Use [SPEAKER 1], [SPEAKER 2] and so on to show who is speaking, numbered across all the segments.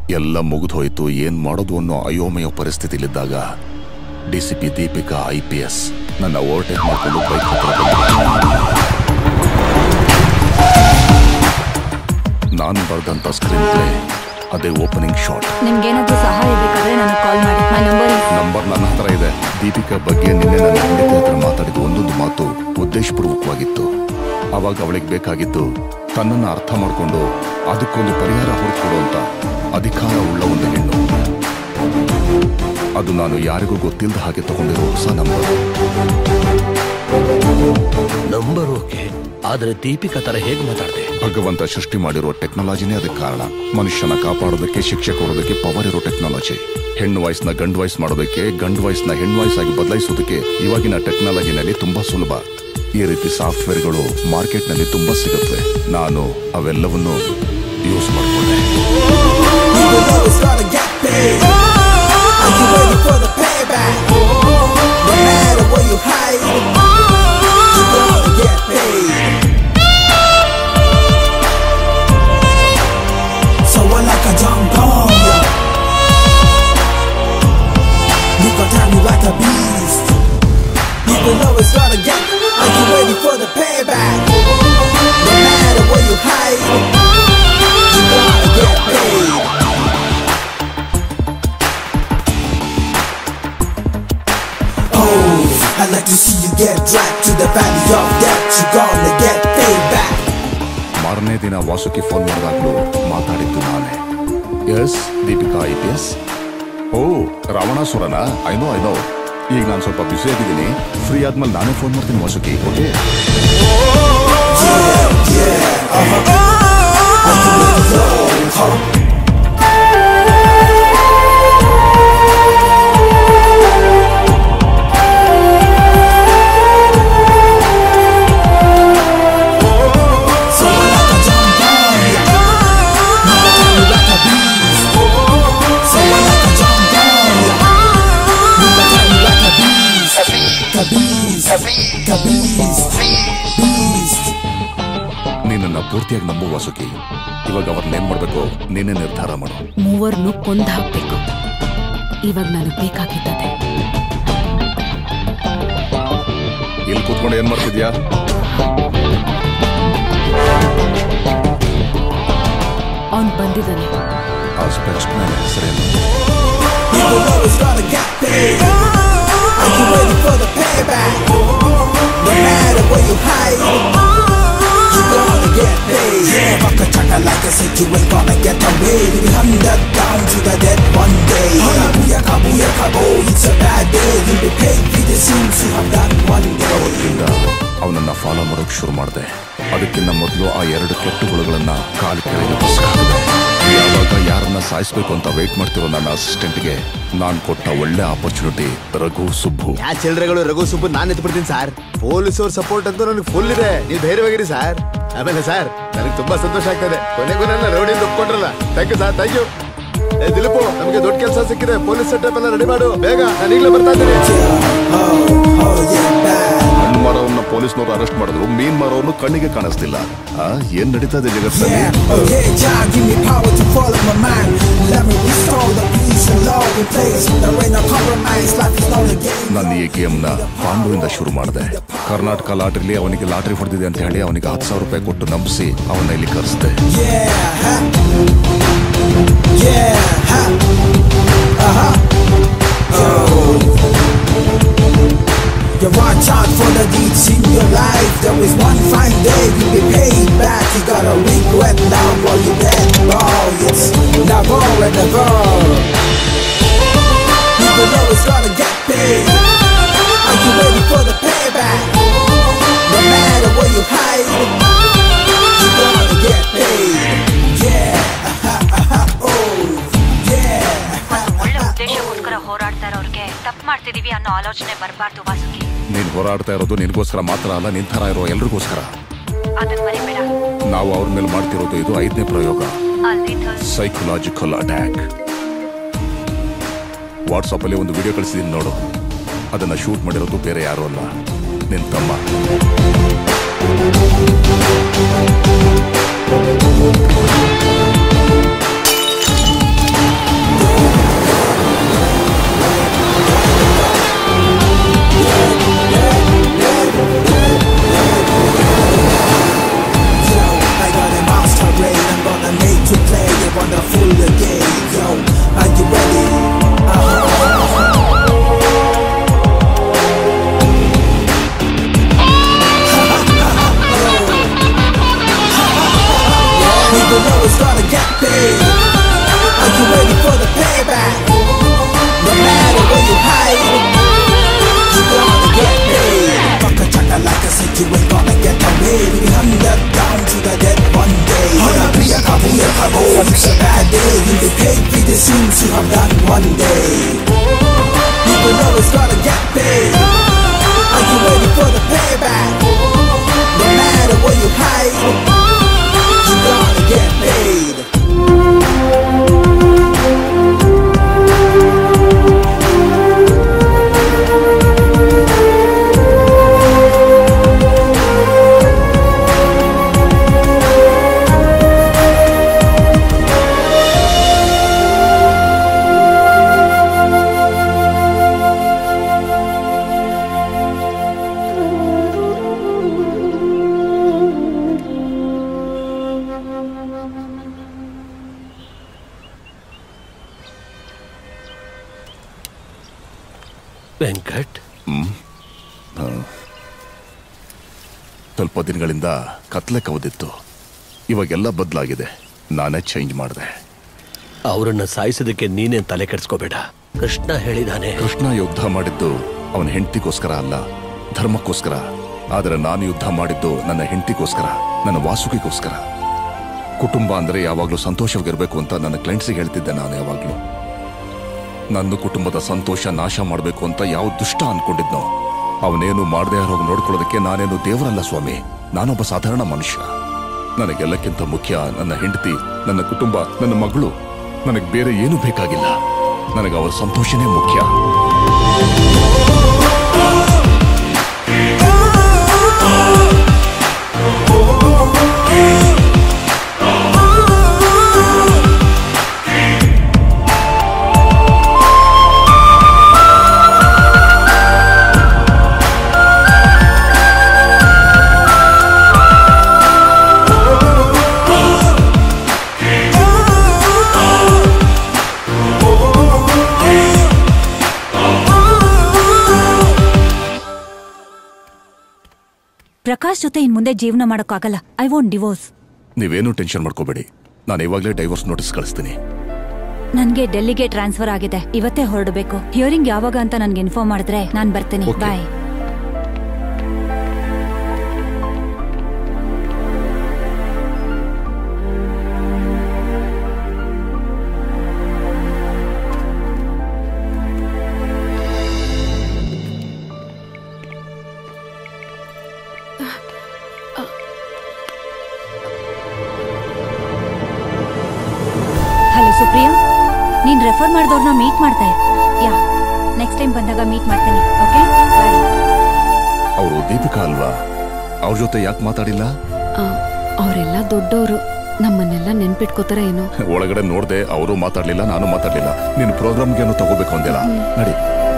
[SPEAKER 1] ಎಲ್ಲ ಮುಗಿದೋಯ್ತು ಏನ್ ಮಾಡೋದು ಅನ್ನೋ ಅಯೋಮಯ ಪರಿಸ್ಥಿತಿಲಿದ್ದಾಗ D C P Deepika I P S ನನ್ನ ಓವರ್ಟೇಕ್ ಮಾಡಿಕೊಂಡು ಬೈಕ್ ಹತ್ರ ಬಂದ್ರು. ನಾನು ಬರೆದಂತ ಸ್ಕ್ರೀನ್ ಪ್ಲೇ ಅದೇ ಓಪನಿಂಗ್ ಶಾಟ್
[SPEAKER 2] ನಿಮ್ಗೇನಾದ್ರೂ ಸಹಾಯ ಬೇಕಾದ್ರೆ ನನಗೆ ಕಾಲ್ ಮಾಡಿ ಮೈ ನಂಬರ್
[SPEAKER 1] ನಂಬರ್ ನನ್ನ ಹತ್ರ ಇದೆ ದೀಪಿಕಾ ಬಗ್ಗೆ ನಿನ್ನೆ ನನ್ನ ಹೆಂಡತಿ ಹತ್ರ ಮಾತಾಡಿದ ಒಂದೊಂದು ಮಾತು ಉದ್ದೇಶಪೂರ್ವಕವಾಗಿತ್ತು ಅವಾಗ ಅವಳಿಗೆ ಬೇಕಾಗಿದ್ದು ತನ್ನನ್ನು ಅರ್ಥ ಮಾಡಿಕೊಂಡು ಅದಕ್ಕೊಂದು ಪರಿಹಾರ ಹುಡುಕೊಡುವಂತ ಅಧಿಕಾರ ಉಳ್ಳ ಒಂದು ಹೆಣ್ಣು ಅದು ನಾನು ಯಾರಿಗೂ ಗೊತ್ತಿಲ್ಲದ ಹಾಗೆ ತಗೊಂಡಿರೋ ಹೊಸ ನಂಬರ್
[SPEAKER 3] ನಂಬರ್ ಓಕೆ ಆದ್ರೆ ದೀಪಿಕಾ ತರ ಹೇಗ್ ಮಾತಾಡ್ದೆ
[SPEAKER 1] ಭಗವಂತ ಸೃಷ್ಟಿ ಮಾಡಿರೋ ಟೆಕ್ನಾಲಜಿನೇ ಅದಕ್ಕೆ ಕಾರಣ ಮನುಷ್ಯನ ಕಾಪಾಡೋದಕ್ಕೆ ಶಿಕ್ಷೆ ಕೊಡೋದಕ್ಕೆ ಪವರ್ ಇರೋ ಟೆಕ್ನಾಲಜಿ ಹೆಣ್ಣು ವಾಯ್ಸ್ನ ಗಂಡು ವಾಯ್ಸ್ ಮಾಡೋದಕ್ಕೆ ಗಂಡು ವಾಯ್ಸ್ನ ಹೆಣ್ಣು ವಾಯ್ಸ್ ಆಗಿ ಬದಲಾಯಿಸೋದಕ್ಕೆ ಇವಾಗಿನ ಟೆಕ್ನಾಲಜಿನಲ್ಲಿ ತುಂಬಾ ಸುಲಭ ಈ ರೀತಿ ಸಾಫ್ಟ್ವೇರ್ಗಳು ಮಾರ್ಕೆಟ್ನಲ್ಲಿ ತುಂಬಾ ಸಿಗುತ್ತವೆ ನಾನು ಅವೆಲ್ಲವನ್ನು ಯೂಸ್ ಮಾಡಿಕೊಂಡೆ
[SPEAKER 4] You know it's gonna get paid. Are you ready for the payback? No matter where you hide, you're gonna get paid. So I like a jump on ya. You gon' turn me like a beast. You know it's gonna get. Are you ready for the payback? No matter where you hide, you're gonna get paid. Oh, I'd like to see you get dragged to the valley of death. You're gonna get paid back.
[SPEAKER 1] ಮಾರನೇ ದಿನ Vasuki phone ಮಾಡಿದಾಗಲೂ ಮಾತಾಡಿದ್ದು ನಾನೇ S Deepika I P S ಓ ರಾವಣಾಸುರನ I know I know ಈಗ ನಾನು ಸ್ವಲ್ಪ ಬ್ಯುಸಿ ಆಗಿದ್ದೀನಿ ಫ್ರೀ ಆದ್ಮೇಲೆ ನಾನೇ ಫೋನ್ ಮಾಡ್ತೀನಿ Vasuki okay
[SPEAKER 4] So I like a jump on ya. You can tell me like a beast. So I like a jump on ya. You can tell me like a beast. The beast. The beast. Beast.
[SPEAKER 1] ನೀನನ್ನ ಪೂರ್ತಿಯಾಗಿ ನಂಬು ವಾಸುಕಿ ಇವಾಗ ಅವ್ರನ್ನ ಏನ್ ಮಾಡ್ಬೇಕು ನೀನೇ ನಿರ್ಧಾರ ಮಾಡು
[SPEAKER 2] ಮೂವರ್ನು ಕೊಂದು ಹಾಕ್ಬೇಕು ಇವಾಗ ನನಗೆ ಬೇಕಾಗಿದ್ದದೆ
[SPEAKER 1] ಇಲ್ಲಿ ಕೂತ್ಕೊಂಡು ಏನ್ ಮಾಡ್ತಿದ್ಯಾ
[SPEAKER 2] ಅವ್ನು ಬಂದಿದ್ದಾನೆ
[SPEAKER 1] ಆ ಸ್ಪೆಕ್ಸ್ ಮೇಲೆ ಹೆಸರೇನು
[SPEAKER 4] You know it's gonna get paid. Are you ready for the payback? No matter where you hide, you're gonna get paid. Yeah, fuck a chaka like I said, you ain't gonna get away. We be hundred down to the dead one day. Booyaka, booyaka, oh, it's a bad day. You'll be paid for the sins you have done one day.
[SPEAKER 1] ಅವತ್ತಿಂದ ಅವನನ್ನ follow ಮಾಡೋಕ್ ಶುರು ಮಾಡಿದೆ ಅದಕ್ಕಿಂತ ಮೊದಲು ಆ ಎರಡು ಕೆಟ್ಟ ಹುಳುಗಳನ್ನ ಕಾಲು ಕೆಳಗೆ ಬಸ್ಕಾಕಿದೆ ಯಾವಾಗ ಯಾರನ್ನ ಸಾಯಿಸ್ಬೇಕು ಅಂತ ವೇಟ್ ಮಾಡ್ತಿರೋ ನನ್ನ ಅಸಿಸ್ಟೆಂಟ್ಗೆ ನಾನ್ ಕೊಟ್ಟ ಒಳ್ಳೆ ಆಪರ್ಚುನಿಟಿ ರಘು ಸುಬ್ಬು
[SPEAKER 5] ಯಾ ಚಿಲ್ಡ್ರೆಗಳು ರಘು ಸುಬ್ಬು ನಾನು ಎತ್ಬಿಡ್ತೀನಿ ಸರ್ ಪೊಲೀಸವ್ರ ಸಪೋರ್ಟ್ ಅಂತೂ ನನಗೆ ಫುಲ್ ಇದೆ ನೀವು ಧೈರ್ಯವಾಗಿರಿ ಸರ್ ಆಮೇಲೆ ಸರ್ ನನಗೆ ತುಂಬಾ ಸಂತೋಷ ಆಗ್ತದೆ ಕೊನೆಗೂ ನನ್ನ ರೌಡಿಯಿಂದ ಒಪ್ಕೊಂಡ್ರಲ್ಲ thank you sir thank you ಏ ದಿಲೀಪು ನಮಗೆ ದೊಡ್ಡ ಕೆಲಸ ಸಿಕ್ಕಿದೆ ಪೊಲೀಸ್ ಸೆಟಪ್ ಎಲ್ಲ ರೆಡಿ ಮಾಡು ಬೇಗ ನಾನು ಈಗಲೇ ಬರ್ತಾ ಇದ್ದೀನಿ
[SPEAKER 4] Oh, oh, yeah, bad.
[SPEAKER 1] ಹಣ್ಣು ಮಾರೋನ್ನ ಪೊಲೀಸ್ನವರು ಅರೆಸ್ಟ್ ಮಾಡಿದ್ರು ಮೀನ್ ಮಾರೋನು ಕಣ್ಣಿಗೆ ಕಾಣಿಸ್ತಿಲ್ಲ ಆ ಏನ್ ನಡೀತಾ ಇದೆ ಜಗತ್ತಲ್ಲಿ
[SPEAKER 4] Yeah, oh yeah, Jah, give me power to follow my mind. Let me restore the peace and love in place. There ain't no compromise, life is not a game.
[SPEAKER 1] ನಾನು ಈ ಗೇಮ್ನ ಪಾಂಡುವಿಂದ ಶುರು ಮಾಡಿದೆ ಕರ್ನಾಟಕ ಲಾಟ್ರಿಲಿ ಅವನಿಗೆ ಲಾಟ್ರಿ ಹೊಡೆದಿದೆ ಅಂತ ಹೇಳಿ ಅವನಿಗೆ ಹತ್ತು ಸಾವಿರ ರೂಪಾಯಿ ಕೊಟ್ಟು ನಂಬಿಸಿ ಅವನ್ನ ಇಲ್ಲಿ ಕರೆಸಿದೆ
[SPEAKER 4] Yeah, huh? Yeah, huh? Uh-huh. You watch out for the deeds in your life. There is one fine day you'll be paid back. You gotta regret now while you're dead. Oh, it's never and never. You know it's gonna get paid. Are you ready for the payback? No matter where you hide, you're gonna get paid. Yeah. oh, yeah.
[SPEAKER 6] ಒಳ್ಳೆ ಉದ್ದೇಶಕ್ಕೋಸ್ಕರ ಹೋರಾಡ್ತಾ ಇರೋರ್ಗೆ ತಪ್ಪು ಮಾಡ್ತಿದೀವಿ ಅನ್ನೋ ಆಲೋಚನೆ ಬರಬಾರ್ದು ವಾಸುಕಿ
[SPEAKER 1] ನೀನ್ ಹೋರಾಡ್ತಾ ಇರೋದು ನಿನ್ಗೋಸ್ಕರ ಮಾತ್ರ ಅಲ್ಲ ನಿನ್ ಥರ ಇರೋ ಎಲ್ರಿಗೋಸ್ಕರ
[SPEAKER 6] ಅದನ್ನ ಮರಿಬೇಡ
[SPEAKER 1] ನಾವು ಅವ್ರ ಮೇಲೆ ಮಾಡ್ತಿರೋದು ಇದು ಐದನೇ ಪ್ರಯೋಗ
[SPEAKER 6] ಅಲ್ಲಿ
[SPEAKER 1] ಸೈಕಲಾಜಿಕಲ್ ಅಟ್ಯಾಕ್ ವಾಟ್ಸಪ್ ಅಲ್ಲಿ ಒಂದು ವಿಡಿಯೋ ಕಳಿಸಿದೀನಿ ನೋಡು ಅದನ್ನ ಶೂಟ್ ಮಾಡಿರೋದು ಬೇರೆ ಯಾರು ಅಲ್ಲ ನಿನ್ ತಮ್ಮ
[SPEAKER 4] Once a bad day, you can take me the sins you have done one day. People know it's gonna get paid. Are you ready for the payback? No matter where you hide, you're gonna get paid.
[SPEAKER 3] Venkat
[SPEAKER 1] ಸ್ವಲ್ಪ ದಿನಗಳಿಂದ ಕತ್ಲೆ ಕವದಿತ್ತು ಇವಾಗೆಲ್ಲ ಬದಲಾಗಿದೆ ನಾನೇ change ಮಾಡಿದೆ
[SPEAKER 3] ಅವರನ್ನ ಸಾಯಿಸೋದಕ್ಕೆ ನೀನೇನ್ ತಲೆ ಕೆಡಿಸ್ಕೋಬೇಡ ಕೃಷ್ಣ ಹೇಳಿದಾನೆ
[SPEAKER 1] ಕೃಷ್ಣ ಯುದ್ಧ ಮಾಡಿದ್ದು ಅವನ ಹೆಂಡತಿಗೋಸ್ಕರ ಅಲ್ಲ ಧರ್ಮಕ್ಕೋಸ್ಕರ ಆದರೆ ನಾನು ಯುದ್ಧ ಮಾಡಿದ್ದು ನನ್ನ ಹೆಂಡತಿಗೋಸ್ಕರ ನನ್ನ ವಾಸುಕಿಗೋಸ್ಕರ ಕುಟುಂಬ ಅಂದ್ರೆ ಯಾವಾಗಲೂ ಸಂತೋಷವಾಗಿರ್ಬೇಕು ಅಂತ ನನ್ನ ಕ್ಲೈಂಟ್ಸಿಗೆ ಹೇಳ್ತಿದ್ದೆ ನಾನು ಯಾವಾಗಲೂ ನನ್ನ ಕುಟುಂಬದ ಸಂತೋಷ ನಾಶ ಮಾಡಬೇಕು ಅಂತ ಯಾವ ದುಷ್ಟ ಅನ್ಕೊಂಡಿದ್ನೋ ಅವನೇನು ಮಾಡದೆ ಹೋಗಿ ನೋಡ್ಕೊಳ್ಳೋದಕ್ಕೆ ನಾನೇನು ದೇವರಲ್ಲ ಸ್ವಾಮಿ ನಾನೊಬ್ಬ ಸಾಧಾರಣ ಮನುಷ್ಯ ನನಗೆಲ್ಲಕ್ಕಿಂತ ಮುಖ್ಯ ನನ್ನ ಹೆಂಡತಿ ನನ್ನ ಕುಟುಂಬ ನನ್ನ ಮಗಳು ನನಗೆ ಬೇರೆ ಏನು ಬೇಕಾಗಿಲ್ಲ ನನಗೆ ಅವರ ಸಂತೋಷನೇ ಮುಖ್ಯ
[SPEAKER 2] ಪ್ರಕಾಶ್ ಜೊತೆ ಇನ್ ಮುಂದೆ ಜೀವನ ಮಾಡೋಕ್ಕಾಗಲ್ಲ ಐ ವಾಂಟ್ ಡಿವೋರ್ಸ್
[SPEAKER 1] ನೀವೇನು ಟೆನ್ಷನ್ ಮಾಡ್ಕೋಬೇಡಿ ನಾನು ಇವಾಗಲೇ ಡೈವರ್ಸ್ ನೋಟಿಸ್ ಕಳಿಸ್ತೀನಿ
[SPEAKER 2] ನನ್ಗೆ ಡೆಲ್ಲಿಗೆ ಟ್ರಾನ್ಸ್ಫರ್ ಆಗಿದೆ ಇವತ್ತೇ ಹೊರಡಬೇಕು ಹಿಯರಿಂಗ್ ಯಾವಾಗ ಅಂತ ನನ್ಗೆ ಇನ್ಫಾರ್ಮ್ ಮಾಡಿದ್ರೆ ನಾನ್ ಬರ್ತೀನಿ
[SPEAKER 1] Okay.
[SPEAKER 2] ಬಾಯ್ ಹಲೋ ಸುಪ್ರಿಯಾ ನೀನ್ ರೆಫರ್ ಮಾಡಿದವ್ರನ್ನ ಮೀಟ್ ಮಾಡ್ದೆ ಯಾ ನೆಕ್ಸ್ಟ್ ಟೈಮ್ ಬಂದಾಗ ಮೀಟ್ ಮಾಡ್ತೀನಿ ಓಕೆ ಬಾಯ್
[SPEAKER 1] ಅವರು ದೀಪಿಕಾ ಅಲ್ವಾ ಅವ್ರ ಜೊತೆ ಯಾಕೆ ಮಾತಾಡಿಲ್ಲ
[SPEAKER 7] ಅವರೆಲ್ಲ ದೊಡ್ಡವರು ನಮ್ಮನ್ನೆಲ್ಲ ನೆನ್ಪಿಟ್ಕೋತಾರ ಏನೋ
[SPEAKER 1] ಒಳಗಡೆ ನೋಡ್ದೆ ಅವರು ಮಾತಾಡ್ಲಿಲ್ಲ ನಾನು ಮಾತಾಡ್ಲಿಲ್ಲ ನೀನು ಪ್ರೋಗ್ರಾಮ್ಗೇನು ತಗೋಬೇಕು ಅಂದಿಲ್ಲ ನಡಿ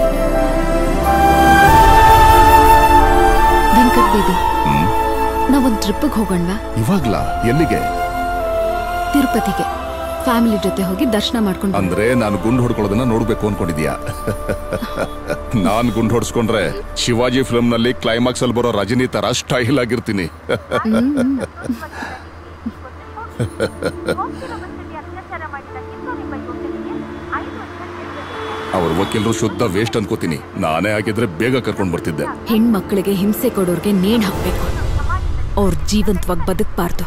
[SPEAKER 7] ವೆಂಕಟ್ ಬೇಬಿ
[SPEAKER 1] ಹ್ಮ್
[SPEAKER 7] ನಾವೊಂದ್ ಟ್ರಿಪ್ಪಿಗೆ ಹೋಗೋಣವಾ
[SPEAKER 1] ಇವಾಗ್ಲಾ ಎಲ್ಲಿಗೆ
[SPEAKER 7] ತಿರುಪತಿಗೆ ಫ್ಯಾಮಿಲಿ ಜೊತೆ ಹೋಗಿ ದರ್ಶನ ಮಾಡ್ಕೊಂಡು ಬರೋಣ.
[SPEAKER 1] ಅಂದ್ರೆ ನಾನು ಗುಂಡು ಹೊಡ್ಕೊಳ್ಳೋದನ್ನ ನೋಡ್ಬೇಕು ಅನ್ಕೊಂಡಿದ್ಯಾ ನಾನ್ ಗುಂಡು ಹೊಡ್ಸ್ಕೊಂಡ್ರೆ ಶಿವಾಜಿ ಫಿಲ್ಮ್ ನಲ್ಲಿ ಕ್ಲೈಮ್ಯಾಕ್ಸ್ ಅಲ್ಲಿ ಬರೋ ರಜನಿ ತರ ಸ್ಟೈಲ್ ಆಗಿರ್ತೀನಿ ಅವ್ರ ವಕೀಲರು ಶುದ್ಧ ವೇಸ್ಟ್ ಅನ್ಕೋತೀನಿ ನಾನೇ ಆಗಿದ್ರೆ ಬೇಗ ಕರ್ಕೊಂಡ್ ಬರ್ತಿದ್ದೆ
[SPEAKER 7] ಹೆಣ್ಮಕ್ಳಿಗೆ ಹಿಂಸೆ ಕೊಡೋರ್ಗೆ ನೇಣ್ ಹಾಕ್ಬೇಕು ಅವ್ರ ಜೀವಂತವಾಗಿ ಬದುಕ್ಬಾರ್ದು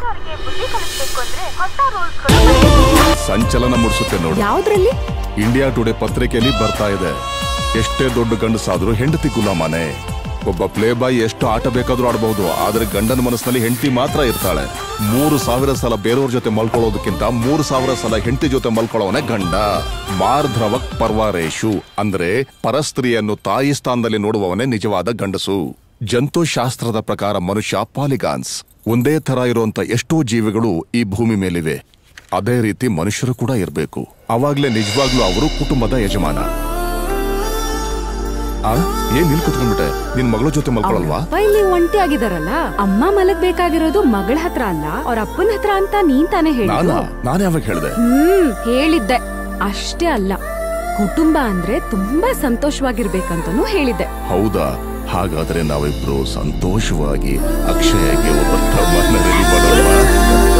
[SPEAKER 1] ಸಂಚಲನ ಮೂಡಿಸುತ್ತೆ ನೋಡು
[SPEAKER 7] ಯಾವ್ದ್ರಲ್ಲಿ
[SPEAKER 1] ಇಂಡಿಯಾ ಟುಡೇ ಪತ್ರಿಕೆಯಲ್ಲಿ ಬರ್ತಾ ಇದೆ ಎಷ್ಟೇ ದೊಡ್ಡ ಗಂಡಸಾದ್ರೂ ಹೆಂಡತಿ ಗುಲಾಮನೆ ಒಬ್ಬ ಪ್ಲೇ ಬಾಯ್ ಎಷ್ಟು ಆಟ ಬೇಕಾದ್ರೂ ಆಡಬಹುದು ಆದ್ರೆ ಗಂಡನ ಮನಸ್ಸಿನಲ್ಲಿ ಹೆಂಡತಿ ಮಾತ್ರ ಇರ್ತಾಳೆ ಮೂರು ಸಾವಿರ ಸಲ ಬೇರೆಯವ್ರ ಜೊತೆ ಮಲ್ಕೊಳ್ಳೋದಕ್ಕಿಂತ ಮೂರು ಸಾವಿರ ಸಲ ಹೆಂಡತಿ ಜೊತೆ ಮಲ್ಕೊಳ್ಳೋವನೇ ಗಂಡ ಮಾರ್ಧ್ರವಕ್ ಪರ್ವಾರೇಶು ಅಂದ್ರೆ ಪರಸ್ತ್ರೀಯನ್ನು ತಾಯಿ ಸ್ಥಾನದಲ್ಲಿ ನೋಡುವವನೇ ನಿಜವಾದ ಗಂಡಸು ಜಂತುಶಾಸ್ತ್ರದ ಪ್ರಕಾರ ಮನುಷ್ಯ ಪಾಲಿಗಾನ್ಸ್ ಒಂದೇ ತರ ಇರುವಂತ ಎಷ್ಟೋ ಜೀವಿಗಳು ಈ ಭೂಮಿ ಮೇಲಿವೆ ಅದೇ ರೀತಿ ಮನುಷ್ಯರು ಕೂಡ ಇರಬೇಕು ಅವಾಗ್ಲೇ ನಿಜವಾಗ್ಲೂ ಅವರು ಕುಟುಂಬದ ಯಜಮಾನ ಆ ಏನ್ ನಿಲ್ ಕುತ್ಕೊಂಡ್ಬಿಟ್ಟೆ ನಿನ್ ಮಗಳ ಜೊತೆ ಮಲ್ಕೊಳಲ್ವಾ
[SPEAKER 8] ಅಪ್ಪ ಇಲ್ಲಿ ಒಂಟಿ ಆಗಿದಾರಲ್ಲ ಅಮ್ಮ ಮಲಗ್ಬೇಕಾಗಿರೋದು ಮಗಳ ಹತ್ರ ಅಲ್ಲ ಅವ್ರ ಅಪ್ಪನ ಹತ್ರ ಅಂತ ನೀನ್ ತಾನೇ
[SPEAKER 1] ನಾನಾ
[SPEAKER 8] ಹೇಳಿದ್ದು
[SPEAKER 1] ನಾನ್ ಯಾವಾಗ ಹೇಳ್ದೆ
[SPEAKER 8] ಹ್ಮ್ ಹೇಳಿದ್ದೆ ಅಷ್ಟೇ ಅಲ್ಲ ಕುಟುಂಬ ಅಂದ್ರೆ ತುಂಬಾ ಸಂತೋಷವಾಗಿರ್ಬೇಕಂತನೂ ಹೇಳಿದ್ದೆ
[SPEAKER 1] ಹೌದಾ ಹಾಗಾದ್ರೆ ನಾವಿಬ್ರು ಸಂತೋಷವಾಗಿ ಅಕ್ಷಯಗೆ ಒಬ್ಬ ತಮ್ಮನ್ನ ರೆಡಿ ಮಾಡೋಣ